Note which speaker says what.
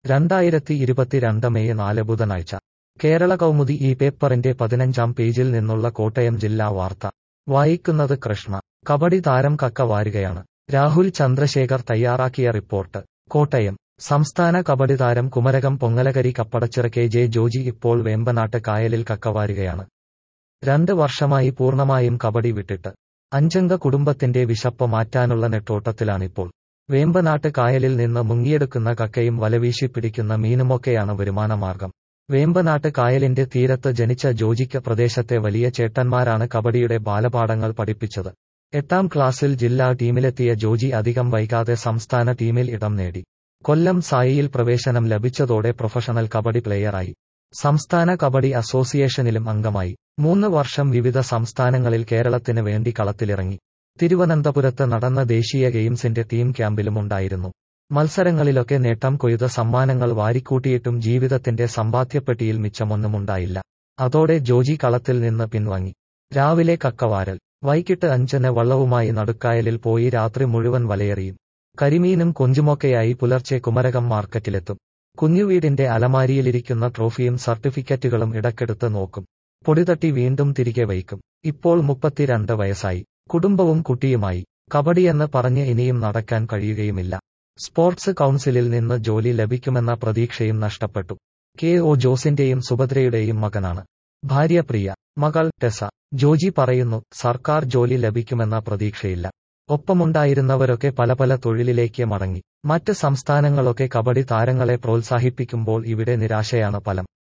Speaker 1: രണ്ടായിരത്തി ഇരുപത്തിരണ്ട് മെയ് നാല് ബുധനാഴ്ച കേരള കൗമുദി ഈ പേപ്പറിന്റെ പതിനഞ്ചാം പേജിൽ നിന്നുള്ള കോട്ടയം ജില്ലാ വാർത്ത വായിക്കുന്നത് കൃഷ്ണ കബഡി താരം കക്ക വാരുകയാണ് രാഹുൽ ചന്ദ്രശേഖർ തയ്യാറാക്കിയ റിപ്പോർട്ട് കോട്ടയം സംസ്ഥാന കബഡി താരം കുമരകം പൊങ്ങലകരി കപ്പടച്ചിറ കെ ജെ ജോജി ഇപ്പോൾ വേമ്പനാട്ട് കായലിൽ കക്കവാരുകയാണ് രണ്ട് വർഷമായി പൂർണ്ണമായും കബഡി വിട്ടിട്ട് അഞ്ചംഗ കുടുംബത്തിന്റെ വിശപ്പ് മാറ്റാനുള്ള നെട്ടോട്ടത്തിലാണിപ്പോൾ വേമ്പനാട്ട് കായലിൽ നിന്ന് മുങ്ങിയെടുക്കുന്ന കക്കയും വലവീശി പിടിക്കുന്ന മീനുമൊക്കെയാണ് വരുമാനമാർഗം വേമ്പനാട്ട് കായലിന്റെ തീരത്ത് ജനിച്ച ജോജിക്ക് പ്രദേശത്തെ വലിയ ചേട്ടന്മാരാണ് കബഡിയുടെ ബാലപാഠങ്ങൾ പഠിപ്പിച്ചത് എട്ടാം ക്ലാസ്സിൽ ജില്ലാ ടീമിലെത്തിയ ജോജി അധികം വൈകാതെ സംസ്ഥാന ടീമിൽ ഇടം നേടി കൊല്ലം സായിയിൽ പ്രവേശനം ലഭിച്ചതോടെ പ്രൊഫഷണൽ കബഡി പ്ലെയറായി സംസ്ഥാന കബഡി അസോസിയേഷനിലും അംഗമായി മൂന്ന് വർഷം വിവിധ സംസ്ഥാനങ്ങളിൽ കേരളത്തിന് വേണ്ടി കളത്തിലിറങ്ങി തിരുവനന്തപുരത്ത് നടന്ന ദേശീയ ഗെയിംസിന്റെ ടീം ക്യാമ്പിലുമുണ്ടായിരുന്നു മത്സരങ്ങളിലൊക്കെ നേട്ടം കൊയ്ത സമ്മാനങ്ങൾ വാരിക്കൂട്ടിയിട്ടും ജീവിതത്തിന്റെ സമ്പാദ്യപ്പെട്ടിയിൽ മിച്ചമൊന്നുമുണ്ടായില്ല അതോടെ ജോജി കളത്തിൽ നിന്ന് പിൻവാങ്ങി രാവിലെ കക്കവാരൽ വൈകിട്ട് അഞ്ചിന് വള്ളവുമായി നടുക്കായലിൽ പോയി രാത്രി മുഴുവൻ വലയെറിയും കരിമീനും കൊഞ്ചുമൊക്കെയായി പുലർച്ചെ കുമരകം മാർക്കറ്റിലെത്തും കുഞ്ഞുവീടിന്റെ അലമാരിയിലിരിക്കുന്ന ട്രോഫിയും സർട്ടിഫിക്കറ്റുകളും ഇടക്കെടുത്ത് നോക്കും പൊടിതട്ടി വീണ്ടും തിരികെ വയ്ക്കും ഇപ്പോൾ മുപ്പത്തിരണ്ട് വയസ്സായി കുടുംബവും കുട്ടിയുമായി കബഡിയെന്ന് പറഞ്ഞ് ഇനിയും നടക്കാൻ കഴിയുകയുമില്ല സ്പോർട്സ് കൗൺസിലിൽ നിന്ന് ജോലി ലഭിക്കുമെന്ന പ്രതീക്ഷയും നഷ്ടപ്പെട്ടു കെ ഒ ജോസിന്റെയും സുഭദ്രയുടെയും മകനാണ് ഭാര്യ പ്രിയ മകൾ ടെസ ജോജി പറയുന്നു സർക്കാർ ജോലി ലഭിക്കുമെന്ന പ്രതീക്ഷയില്ല ഒപ്പമുണ്ടായിരുന്നവരൊക്കെ പല പല തൊഴിലിലേക്ക് മടങ്ങി മറ്റ് സംസ്ഥാനങ്ങളൊക്കെ കബഡി താരങ്ങളെ പ്രോത്സാഹിപ്പിക്കുമ്പോൾ ഇവിടെ നിരാശയാണ് ഫലം